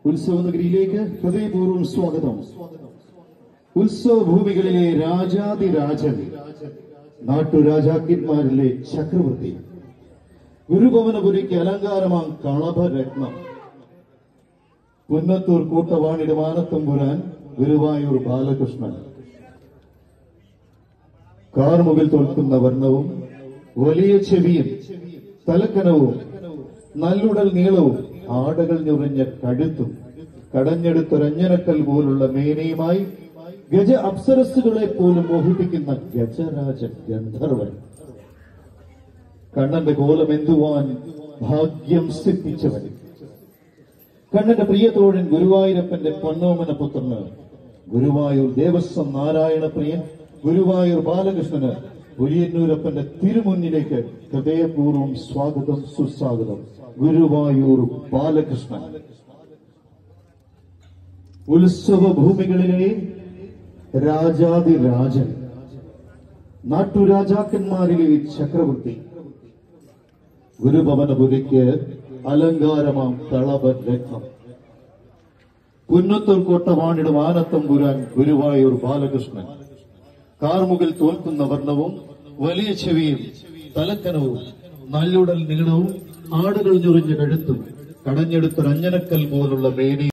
ഉത്സവ നഗരിയിലേക്ക് ഹൃദയപൂർവ്വം സ്വാഗതം ഉത്സവ ഭൂമികളിലെ രാജാതിരാജൻ നാട്ടുരാജാക്കന്മാരിലെ ചക്രവർത്തി ഗുരുഭവനപുരിക്ക് അലങ്കാരമാം കളഭരത്നം പുന്നത്തൂർ കൂട്ടവാണിയുടെ മാനത്തമ്പുരാൻ ഗുരുവായൂർ ബാലകൃഷ്ണൻ കാർമുകിൽ തോൽക്കുന്ന വർണ്ണവും വലിയ ചെവിയും തലക്കനവും നല്ലുടൽ നീളവും ആടകൾ ഞുറിഞ്ഞ കഴുത്തും കടഞ്ഞെടുത്തൊരഞ്ഞനക്കൽ പോലുള്ള മേനയുമായി ഗജ അപ്സരസ്സുകളെ പോലും മോഹിപ്പിക്കുന്ന ഗജരാജ ഗന്ധർവൻ കണ്ണന്റെ കോലം എന്തുവാൻ ഭാഗ്യം സിദ്ധിച്ചവൻ കണ്ണന്റെ പ്രിയതോഴൻ ഗുരുവായൂരപ്പന്റെ പൊന്നോമന പുത്രന് ഗുരുവായൂർ ദേവസ്വം നാരായണ പ്രിയൻ ഗുരുവായൂർ ബാലകൃഷ്ണന് ഉരിയന്നൂരപ്പന്റെ തിരുമുന്നിലേക്ക് ഹൃദയപൂർവ്വം സ്വാഗതം സുസ്വാഗതം ഗുരുവായൂർ ബാലകൃഷ്ണൻ ഉത്സവ ഭൂമികളിലെ രാജാതിരാജൻ നാട്ടുരാജാക്കന്മാരിലെ ചക്രവർത്തി ഗുരുഭവനപുരിക്ക് അലങ്കാരമാം കളഭ രത്നം പുന്നത്തൂർ കോട്ടവാണിയുടെ വാനത്തമ്പുരാൻ ഗുരുവായൂർ ബാലകൃഷ്ണൻ കാർമുകിൽ തോൽക്കുന്ന വർണ്ണവും വലിയ ചെവിയും തലക്കനവും നല്ലുടൽ നീളവും ആടുകൾ ഞൊറിഞ്ഞ കഴുത്തും കടഞ്ഞെടുത്തൊരഞ്ഞനക്കൽ പോലുള്ള മേനി